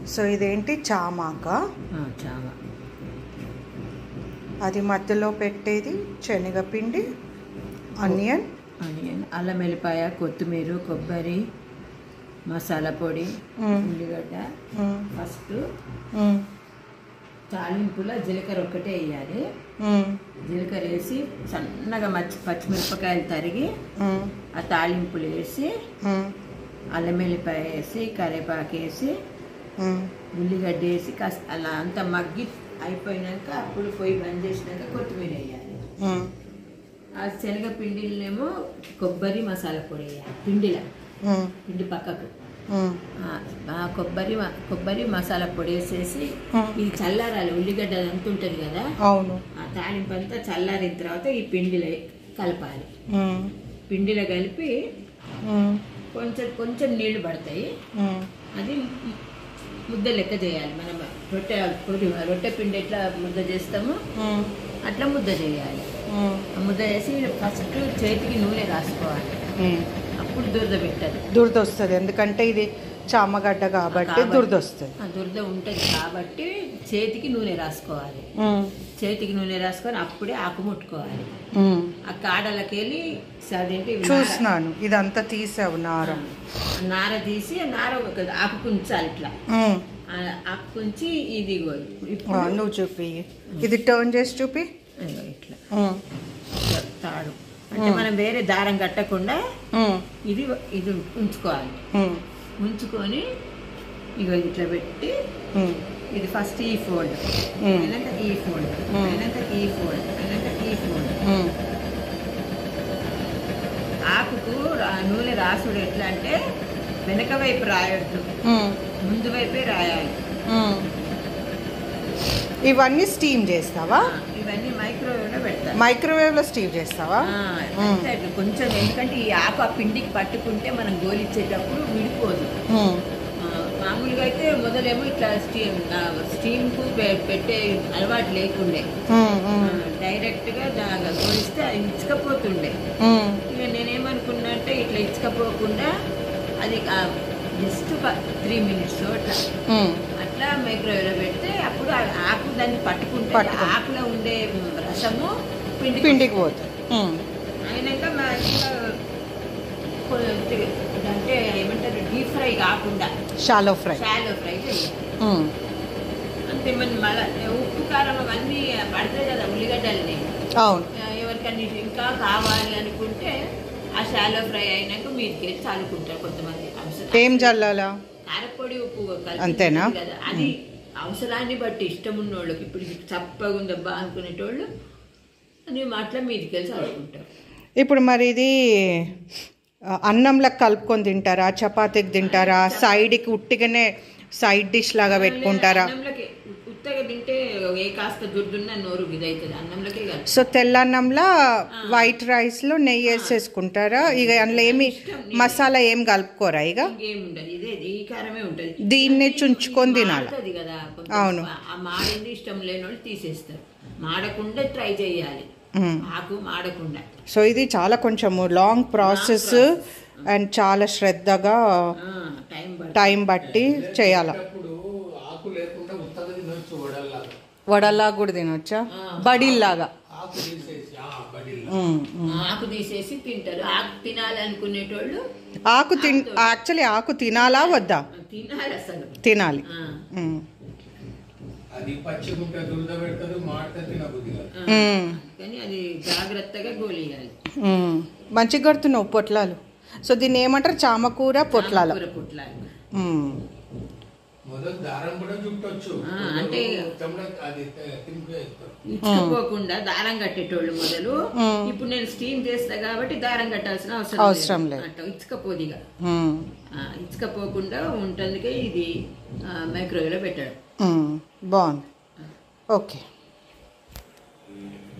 So ఇదేంటి చామాక ఆ, చామ అది మధ్యలో పెట్టేది శనగపిండి ఆనియన్ ఆనియన్ అల్లం వెల్లిపాయ కొత్తిమీర కొబ్బరి మసాలా పొడి మ్మ్. ఉల్లిగడ్డ మ్మ్. ఫస్ట్ మ్మ్. తాలింపులో జీలకర్ర ఒక్కటే వేయాలి మ్మ్. జీలకర్ర వేసి సన్నగా మచ్చి పచ్చిమిరపకాయలు తరిగి మ్మ్. ఆ తాలింపులు వేసి మ్మ్. అల్లం వెల్లిపాయ వేసి కరివేపాకు వేసి మ్మ్. ఉల్లిగడ్డ వేసి కాస్త అలా అంతా మగ్గి అయిపోయినాక అప్పుడు పొయ్యి బంద్ చేసినాక కొత్తిమీర వేయాలి మ్మ్. ఆ శనగ పిండిలనేమో కొబ్బరి మసాలా పొడి వేయాలి పిండిలో మ్మ్. పిండి పక్కకు మ్మ్. ఆ, ఆ కొబ్బరి మ- కొబ్బరి మసాలా పొడి వేసేసి మ్మ్. ఇది చల్లారాలి ఉల్లిగడ్డ అంత ఉంటుంది కదా అవును ఆ తాలింపు అంతా చల్లారిన తర్వాత ఈ పిండిలో కలపాలి మ్మ్. పిండిలో కలిపి మ్మ్. కొంచెం కొంచెం నీళ్లు పడతాయి మ్మ్. అది ము- ముద్ద లెక్క చేయాలి మనం రొట్టె పొడి రొట్టె పిండి ఎట్లా ముద్ద చేస్తామో మ్మ్. అట్లా ముద్ద చేయాలి మ్మ్. ఆ ముద్ద చేసి ఫస్ట్ చేతికి నూనె రాసుకోవాలి మ్మ్. అప్పుడు దురద పెట్టదు దురద వస్తుంది ఎందుకంటే ఇది చామగడ్డ కాబట్టి కాబట్టి- దురద వస్తుంది ఆ దురద ఉంటుంది కాబట్టి చేతికి నూనె రాసుకోవాలి మ్మ్. చేతికి నూనె రాసుకొని అప్పుడే ఆకు ముట్టుకోవాలి మ్మ్. ఆ కాడలకి వెళ్ళి అదేంటి నార- చూస్తున్నాను ఇదంతా తీసావు నార ఆ, నార తీసి ఆ నార ఒక ఆకు ఉంచాలి ఇట్లా మ్మ్. ఆ ఆకు కుంచి ఇది ఇగో ఆ, ఇప్పుడు నువ్వు చూపి ఇది టర్న్ చేసి చూపి ఇగో ఇట్లా మ్మ్. ఇట్లా తాడు అంటే మనం వేరే దారం కట్టకుండా మ్మ్. ఇది ఇది ఉంచుకోవాలి మ్మ్. ఉంచుకొని ఇగో ఇది ఇట్లా పెట్టి మ్మ్. ఇది ఫస్ట్ ఈ ఫోల్డ్ మ్మ్. అయినాక ఈ ఫోల్డ్ మ్మ్. అయినాక ఈ ఫోల్డ్ అయినాక ఈ ఫోల్డ్ మ్మ్. ఆకుకు రా- నూనె రాసుడు ఎట్లా అంటే వెనక వైపు రాయొద్దు మ్మ్. ముందు వైపే రాయాలి మ్మ్. ఇవన్నీ స్టీమ్ చేస్తావా ఆ, ఇవన్నీ మైక్రోవేవ్లో పెడతారు మైక్రోవేవ్లో స్టీమ్ చేస్తావా ఆ, అంతే అట్లా కొంచెం ఎందుకంటే ఈ ఆకు ఆ పిండికి పట్టుకుంటే మనం గోలిచ్చేటప్పుడు విడిపోదు మ్మ్. ఆ, మామూలుగా అయితే మొదలేమో ఇట్లా స్టీమ్ స్టీమ్కు పెట్టే అలవాటు లేకుండే మ్మ్. మ్మ్. డైరెక్ట్గా గోలిస్తే అది ఇచ్చకపోతుండే మ్మ్. ఇక నేనేమనుకున్నా అంటే ఇట్లా ఇచ్చకపోకుండా అది జస్ట్ త్రీ మినిట్స్ అట్లా మ్మ్. అట్లా మైక్రోవేవ్లో పెడితే అప్పుడు ఆ ఆకు దాన్ని పట్టుకుంటే పట్టుకుంటుంది. ఆకులో ఉండే రసము పిండి పిండికి పోతుంది మ్మ్. అయినాక మా ఇంకా కొద్దిగా అంటే ఏమంటారు డీప్ ఫ్రై కాకుండా షాలో ఫ్రై షాలో ఫ్రై చేయాలి మ్మ్. అంతే మన మళ్ళీ ఉప్పు కారం అవన్నీ పడతాయి కదా ఉల్లిగడ్డల్ని అవును ఎవరికన్నా ఇంకా కావాలి అనుకుంటే ఆ షాలో ఫ్రై అయినాక మీదకి వెళ్ళి చల్లుకుంటారు కొంతమంది అవసరం ఏం చల్లాలా కారపొడి ఉప్పు కలిపి అంతేనా? ఉంటుంది కదా అది అవసరాన్ని బట్టి ఇష్టం ఉన్నోళ్ళకి ఇప్పుడు ఇది చప్పగా ఉందబ్బా అనుకునేటోళ్ళు అని అట్లా మీదకి వెళ్ళి చల్లుకుంటారు ఇప్పుడు మరి ఇది ఆ, అన్నంలో కలుపుకొని తింటారా చపాతీకి తింటారా సైడ్కి ఉట్టిగానే సైడ్ డిష్ లాగా పెట్టుకుంటారా అన్నంలోకి ఉత్తగా తింటే ఏ కాస్త దుడ్డున్న నోరు ఇదవుతుంది అన్నంలోకే కాదు సో తెల్లన్నంలో వైట్ రైస్లో నెయ్యి వేసేసుకుంటారా ఇక అందులో ఏమి మసాలా ఏం కలుపుకోరా ఇక ఇంకేం ఉండదు ఇదే ఈ కారమే ఉంటది దీన్నే చుంచుకొని తినాలి మాడుతుంది కదా కొంచెం అవును. ఆ మాడింది ఇష్టం లేని వాళ్ళు తీసేస్తారు మాడకుండా ట్రై చేయాలి మ్మ్. ఆకు మాడకుండా సో ఇది చాలా కొంచెము లాంగ్ ప్రాసెస్ అండ్ చాలా శ్రద్ధగా ఆ, టైం పడుతుంది టైం బట్టి చేయాల ఇప్పుడు ఆకు లేకుండా ఉత్తగా తినొచ్చు వడల్లాగా వడలా కూడా తినొచ్చా బడిల్లాగా ఆకు తీసేసి ఆ బడిల్లా మ్మ్, మ్మ్. ఆకు తీసేసి తింటారు ఆకు తినాలి అనుకునేటోళ్ళు ఆకు తిన్ యాక్చువల్లీ ఆకు తినాలా వద్దా తినాలి అసలు తినాలి ఆ, మ్మ్. అది పచ్చిగుంటే దురద పెడతారు మాట తినబుద్ధి కాదు మ్మ్. కానీ అది జాగ్రత్తగా గోలియాలి మ్మ్. మంచిగా కడుతున్నావు పొట్లాలు సో దీన్ని ఏమంటారు చామకూర పొట్లాలు కూర పుట్లాలు మ్మ్. మొదలు దారం కూడా చుట్టొచ్చు ఆ, అంటే- చెమట అది తినిపేస్తారు ఇచ్చుకోకుండా దారం కట్టేటోళ్ళు మొదలు మ్మ్. ఇప్పుడు నేను స్టీమ్ చేస్తా కాబట్టి దారం కట్టాల్సిన అవసరం అవసరం లేదు. అట్లా ఇచ్చుకపోదిగా మ్మ్. ఇచ్చుకపోకుండా ఉంటుందికే ఇది మైక్రోవేవ్లో పెట్టడం మ్మ్. బాగుంది ఓకే